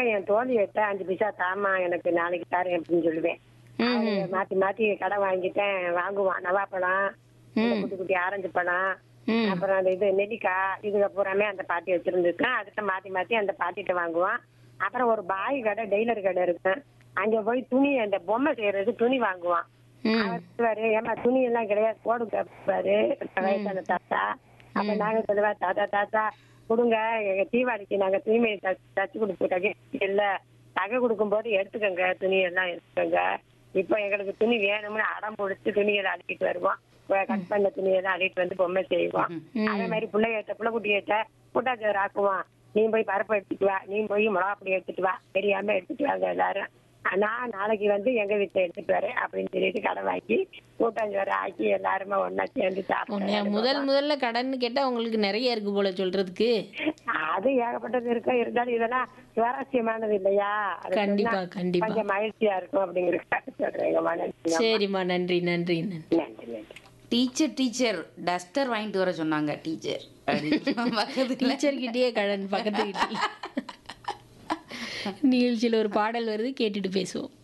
என் தோழியிட்ட அஞ்சு பைசா தாமா எனக்கு நாளைக்கு தரேன் அப்படின்னு சொல்லுவேன் அவரு மாத்தி மாத்தி கடன் வாங்கிட்டேன் வாங்குவான் நவாப்பழம் இந்த குட்டி குட்டி ஆரஞ்சு பழம் ம். அப்புறம் அந்த இது நெல்லிக்காய் இதுக பூராமே அந்த பாட்டி வச்சிருந்துருக்கேன் அதுகிட்ட மாத்தி மாத்தி அந்த பாட்டிட்ட வாங்குவான் அப்புறம் ஒரு பாய் கடை டெய்லர் கடை இருக்கு அங்க போய் துணி அந்த பொம்மை செய்யறது துணி வாங்குவான் ம் அவர் சொல்லுவாரு ஏமா துணி எல்லாம் கிடையாது போடுங்க பாரு வயசான தாத்தா அப்ப நாங்க சொல்லுவா தாத்தா தாத்தா கொடுங்க எங்க தீபாவளிக்கு நாங்க தூய்மை தச்சு கொடுத்துருக்க இல்ல நகை கொடுக்கும் போது எடுத்துக்கோங்க துணி எல்லாம் எடுத்துக்கோங்க இப்போ எங்களுக்கு துணி வேணும்னு அடம் பிடிச்சி துணிகளை அள்ளிட்டு வருவோம் கட் பண்ண துணியெல்லாம் அள்ளிட்டு வந்து பொம்மை செய்வோம் அதே மாதிரி பிள்ளைகிட்ட பிள்ளை குட்டிகிட்ட கூட்டாச்சோறு ஆக்குவோம் நீ போய் பருப்பு எடுத்துட்டு வா நீ போய் மிளகா பொடி எடுத்துட்டு வா தெரியாம எடுத்துட்டு வாங்க எல்லாரும் நான் நாளைக்கு வந்து எங்க வீட்டுல எடுத்துட்டு வரேன் அப்படின்னு சொல்லிட்டு கடை வாங்கி கூட்டாஞ்சோறு ஆக்கி எல்லாருமே ஒண்ணா சேர்ந்து உன்னை சாப்பிடுவோம் முதல் முதல்ல கடன் கேட்டா உங்களுக்கு நிறைய இருக்கு போல சொல்றதுக்கு அது ஏகப்பட்டது இருக்கும் இருந்தாலும் இதெல்லாம் சுவாரஸ்யமானது இல்லையா அது கண்டிப்பா சொன்னா கண்டிப்பா கொஞ்சம் மகிழ்ச்சியா இருக்கும் அப்படிங்கிறதுக்காக சொல்றேங்கம்மா நன்றி சரிம்மா நன்றி நன்றி நன்றி நன்றி நன்றி டீச்சர் டீச்சர் டஸ்டர் வாங்கிட்டு வர சொன்னாங்க டீச்சர் பக்கத்துல டீச்சர் கிட்டயே கடன் பக்கத்து வீட்டில் நிகழ்ச்சியில் ஒரு பாடல் வருது கேட்டுட்டு பேசுவோம்